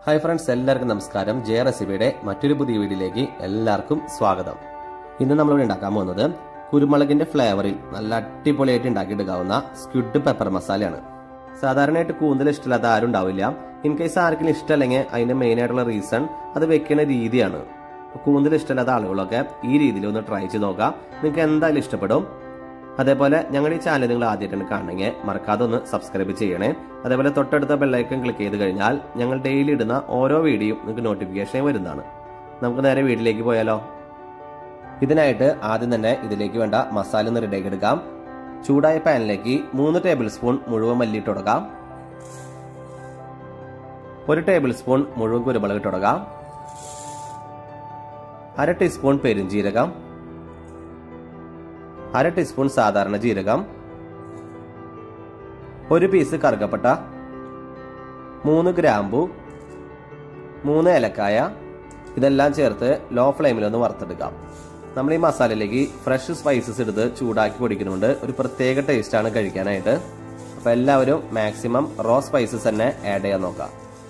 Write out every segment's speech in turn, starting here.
hi friends എല്ലാവർക്കും നമസ്കാരം J റെസിപ്പിയുടെ മറ്റൊരു പുതിയ വീഡിയോയിലേക്ക് എല്ലാവർക്കും സ്വാഗതം ഇന്ന് നമ്മളിവിടെ ഉണ്ടാക്കാൻ പോകുന്നത് കുരുമുളകിന്റെ ഫ്ലേവറിൽ നല്ല അടിപൊളിയായിട്ട് ഉണ്ടാക്കിയെടുക്കാവുന്ന സ്ക്വിഡ് പെപ്പർ മസാലയാണ് സാധാരണയായിട്ട് കൂന്തൽ ഇഷ്ടമില്ലാത്ത ആരും ഉണ്ടാവില്ല ഇൻ കേസ് ആർക്കെങ്കിലും ഇഷ്ടമല്ലെങ്കിൽ അതിന്റെ മെയിൻ ആയിട്ടുള്ള റീസൺ അത് വെക്കുന്ന രീതിയാണ് കൂന്തൽ ഇഷ്ടമില്ലാത്ത ആളുകളൊക്കെ ഈ രീതിയിൽ ഒന്ന് ട്രൈ ചെയ്ത് നോക്കാം നിങ്ങൾക്ക് എന്തായാലും ഇഷ്ടപ്പെടും അതേപോലെ ഞങ്ങളുടെ ഈ ചാനൽ നിങ്ങൾ ആദ്യമായിട്ടാണ് കാണണമെങ്കിൽ മറക്കാതെ ഒന്ന് സബ്സ്ക്രൈബ് ചെയ്യണേ അതേപോലെ തൊട്ടടുത്ത ബെല്ലൈക്കൺ ക്ലിക്ക് ചെയ്ത് കഴിഞ്ഞാൽ ഞങ്ങൾ ഡെയിലി ഇടുന്ന ഓരോ വീഡിയോയും നിങ്ങൾക്ക് നോട്ടിഫിക്കേഷൻ വരുന്നതാണ് നമുക്ക് നേരെ വീട്ടിലേക്ക് പോയാലോ ഇതിനായിട്ട് ആദ്യം തന്നെ ഇതിലേക്ക് വേണ്ട മസാല ഒന്ന് റെഡിയാക്കി എടുക്കാം ചൂടായ പാനിലേക്ക് മൂന്ന് ടേബിൾ സ്പൂൺ മുഴുവൻ മല്ലിയിട്ട് കൊടുക്കാം ഒരു ടേബിൾ സ്പൂൺ മുഴുവൻ കുരുമുളക് ഇട്ട് കൊടുക്കാം അര ടീസ്പൂൺ പെരുംജീരകം അര ടീസ്പൂൺ സാധാരണ ജീരകം ഒരു പീസ് കറുകപ്പട്ട മൂന്ന് ഗ്രാമ്പു മൂന്ന് ഏലക്കായ ഇതെല്ലാം ചേർത്ത് ലോ ഫ്ലെയിമിൽ ഒന്ന് വറുത്തെടുക്കാം നമ്മൾ ഈ മസാലയിലേക്ക് ഫ്രഷ് സ്പൈസസ് എടുത്ത് ചൂടാക്കി പൊടിക്കുന്നുണ്ട് ഒരു പ്രത്യേക ടേസ്റ്റാണ് കഴിക്കാനായിട്ട് അപ്പോൾ എല്ലാവരും മാക്സിമം റോ സ്പൈസസ് തന്നെ ആഡ് ചെയ്യാൻ നോക്കാം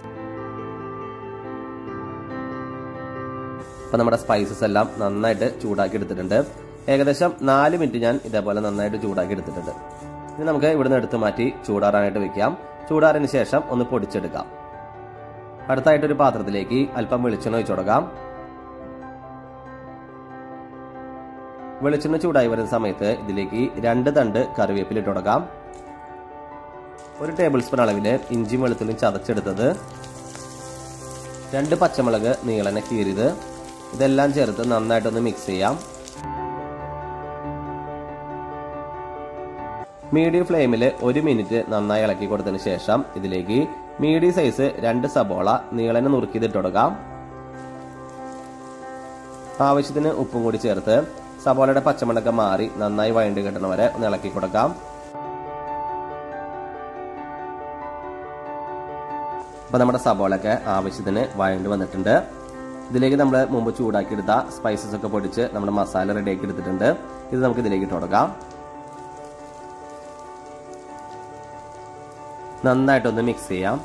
അപ്പോൾ നമ്മുടെ സ്പൈസസ് എല്ലാം നന്നായിട്ട് ചൂടാക്കി എടുത്തിട്ടുണ്ട് ഏകദേശം നാല് മിനിറ്റ് ഞാൻ ഇതേപോലെ നന്നായിട്ട് ചൂടാക്കി എടുത്തിട്ടുണ്ട് ഇനി നമുക്ക് ഇവിടുന്ന് എടുത്ത് മാറ്റി ചൂടാറാനായിട്ട് വെക്കാം ചൂടാറിന് ശേഷം ഒന്ന് പൊടിച്ചെടുക്കാം അടുത്തായിട്ട് ഒരു പാത്രത്തിലേക്ക് അല്പം വെളിച്ചെണ്ണ ഒഴിച്ചു കൊടുക്കാം വെളിച്ചെണ്ണ ചൂടായി വരുന്ന സമയത്ത് ഇതിലേക്ക് രണ്ട് തണ്ട് കറിവേപ്പില ഇട്ട് കൊടുക്കാം ഒരു ടേബിൾ സ്പൂൺ അളവിൽ ഇഞ്ചി വെളുത്തുള്ളിയും ചതച്ചെടുത്തത് രണ്ട് പച്ചമുളക് നീളനെ കീറിയത് ഇതെല്ലാം ചേർത്ത് നന്നായിട്ടൊന്ന് മിക്സ് ചെയ്യാം മീഡിയം ഫ്ലെയിമിൽ ഒരു മിനിറ്റ് നന്നായി ഇളക്കി കൊടുത്തതിന് ശേഷം ഇതിലേക്ക് മീഡിയം സൈസ് രണ്ട് സബോള നീളനെ നുറുക്കിയതിട്ട് കൊടുക്കാം ആവശ്യത്തിന് ഉപ്പും കൂടി ചേർത്ത് സബോളയുടെ പച്ചമണക്ക മാറി നന്നായി വഴണ്ട് കിട്ടണ വരെ ഒന്ന് ഇളക്കി കൊടുക്കാം അപ്പൊ നമ്മുടെ സബോളൊക്കെ ആവശ്യത്തിന് വഴണ്ട് വന്നിട്ടുണ്ട് ഇതിലേക്ക് നമ്മൾ മുമ്പ് ചൂടാക്കിയെടുത്ത സ്പൈസസ് ഒക്കെ പൊടിച്ച് നമ്മുടെ മസാല റെഡിയാക്കി എടുത്തിട്ടുണ്ട് ഇത് നമുക്ക് ഇതിലേക്ക് ഇട്ട് കൊടുക്കാം നന്നായിട്ടൊന്ന് മിക്സ് ചെയ്യാം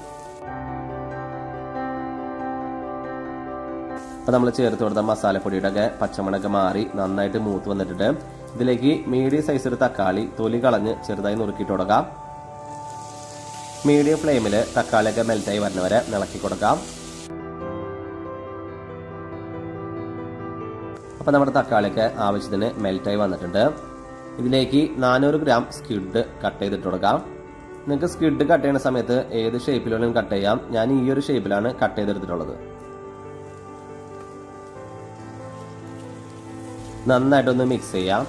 അപ്പോൾ നമ്മൾ ചേർത്ത് കൊടുത്ത മസാലപ്പൊടിയുടെ ഒക്കെ പച്ചമണൊക്കെ മാറി നന്നായിട്ട് മൂത്ത് വന്നിട്ടുണ്ട് ഇതിലേക്ക് മീഡിയം സൈസ് ഒരു തക്കാളി തൊലി കളഞ്ഞ് ചെറുതായി നുറുക്കിയിട്ട് കൊടുക്കാം മീഡിയം ഫ്ലെയിമിൽ തക്കാളിയൊക്കെ മെൽറ്റായി വരുന്നവരെ ഇളക്കി കൊടുക്കാം അപ്പോൾ നമ്മുടെ തക്കാളിയൊക്കെ ആവശ്യത്തിന് മെൽറ്റായി വന്നിട്ടുണ്ട് ഇതിലേക്ക് നാനൂറ് ഗ്രാം സ്ക്വിഡ് കട്ട് ചെയ്തിട്ട് കൊടുക്കാം നിങ്ങൾക്ക് സ്ക്വിഡ് കട്ട് ചെയ്യുന്ന സമയത്ത് ഏത് ഷേപ്പിലും കട്ട് ചെയ്യാം ഞാൻ ഈ ഒരു ഷേപ്പിലാണ് കട്ട് ചെയ്തെടുത്തിട്ടുള്ളത് നന്നായിട്ടൊന്ന് മിക്സ് ചെയ്യാം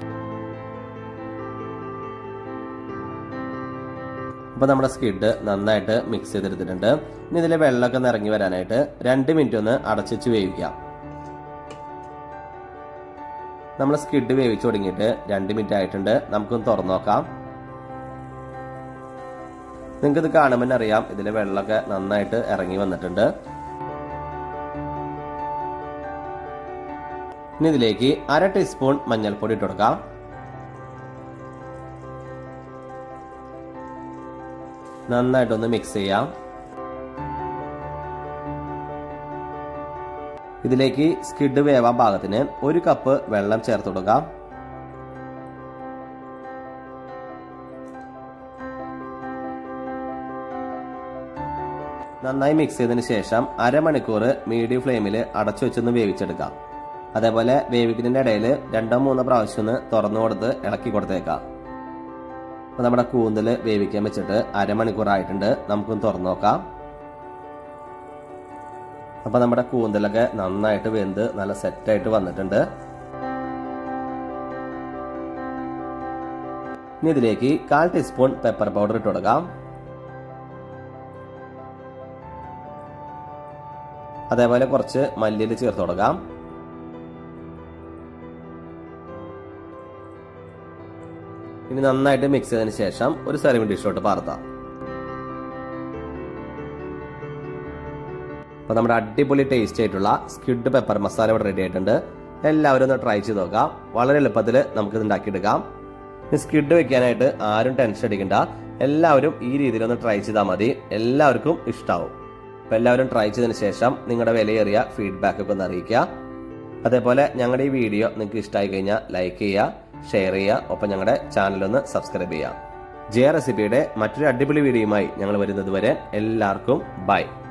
അപ്പൊ നമ്മുടെ സ്കിഡ് നന്നായിട്ട് മിക്സ് ചെയ്തെടുത്തിട്ടുണ്ട് ഇനി ഇതിലെ വെള്ളമൊക്കെ നിറങ്ങി വരാനായിട്ട് രണ്ട് മിനിറ്റ് ഒന്ന് അടച്ചു വേവിക്കാം നമ്മൾ സ്കിഡ് വേവിച്ചു തുടങ്ങിയിട്ട് രണ്ട് മിനിറ്റ് ആയിട്ടുണ്ട് നമുക്കൊന്ന് തുറന്നു നോക്കാം നിങ്ങൾക്ക് ഇത് കാണുമ്പോൾ അറിയാം ഇതിലെ വെള്ളമൊക്കെ നന്നായിട്ട് ഇറങ്ങി വന്നിട്ടുണ്ട് ഇനി ഇതിലേക്ക് അര ടീസ്പൂൺ മഞ്ഞൾപ്പൊടി ഇട്ട് കൊടുക്കാം നന്നായിട്ടൊന്ന് മിക്സ് ചെയ്യാം ഇതിലേക്ക് സ്കിഡ് വേവാൻ പാകത്തിന് ഒരു കപ്പ് വെള്ളം ചേർത്ത് കൊടുക്കാം നന്നായി മിക്സ് ചെയ്തതിന് ശേഷം അരമണിക്കൂർ മീഡിയം ഫ്ലെയിമിൽ അടച്ചു വെച്ചൊന്ന് വേവിച്ചെടുക്കാം അതേപോലെ വേവിക്കുന്നതിന്റെ ഇടയിൽ രണ്ടോ മൂന്നോ പ്രാവശ്യം ഒന്ന് തുറന്നു കൊടുത്ത് ഇളക്കി കൊടുത്തേക്കാം അപ്പൊ നമ്മുടെ കൂന്തൽ വേവിക്കാൻ വെച്ചിട്ട് അരമണിക്കൂർ ആയിട്ടുണ്ട് നമുക്കൊന്ന് തുറന്നു നോക്കാം അപ്പൊ നമ്മുടെ കൂന്തലൊക്കെ നന്നായിട്ട് വെന്ത് നല്ല സെറ്റായിട്ട് വന്നിട്ടുണ്ട് ഇനി ഇതിലേക്ക് കാൽ ടീസ്പൂൺ പെപ്പർ പൗഡർ ഇട്ട് കൊടുക്കാം അതേപോലെ കുറച്ച് മല്ലിയിൽ ചേർത്ത് കൊടുക്കാം ഇനി നന്നായിട്ട് മിക്സ് ചെയ്തതിന് ശേഷം ഒരു സെർവിംഗ് ഡിഷിലോട്ട് പാർത്താം അപ്പോൾ നമ്മുടെ അടിപൊളി ടേസ്റ്റ് ആയിട്ടുള്ള സ്കിഡ് പെപ്പർ മസാല ഇവിടെ റെഡി ആയിട്ടുണ്ട് എല്ലാവരും ഒന്ന് ട്രൈ ചെയ്ത് നോക്കാം വളരെ എളുപ്പത്തിൽ നമുക്ക് ഇത് ഉണ്ടാക്കിയെടുക്കാം സ്കിഡ് വെക്കാനായിട്ട് ആരും ടെൻഷൻ അടിക്കണ്ട എല്ലാവരും ഈ രീതിയിൽ ഒന്ന് ട്രൈ ചെയ്താൽ മതി എല്ലാവർക്കും ഇഷ്ടാവും അപ്പോൾ എല്ലാവരും ട്രൈ ചെയ്തതിന് ശേഷം നിങ്ങളുടെ വിലയേറിയ ഫീഡ്ബാക്ക് ഒക്കെ ഒന്ന് അറിയിക്കുക അതേപോലെ ഞങ്ങളുടെ ഈ വീഡിയോ നിങ്ങൾക്ക് ഇഷ്ടമായി കഴിഞ്ഞാൽ ലൈക്ക് ചെയ്യുക ഷെയർ ചെയ്യുക ഒപ്പം ഞങ്ങളുടെ ചാനലൊന്ന് സബ്സ്ക്രൈബ് ചെയ്യുക ജെ റെസിപ്പിയുടെ മറ്റൊരു അടിപൊളി വീഡിയോയുമായി ഞങ്ങൾ വരുന്നത് വരെ എല്ലാവർക്കും ബൈ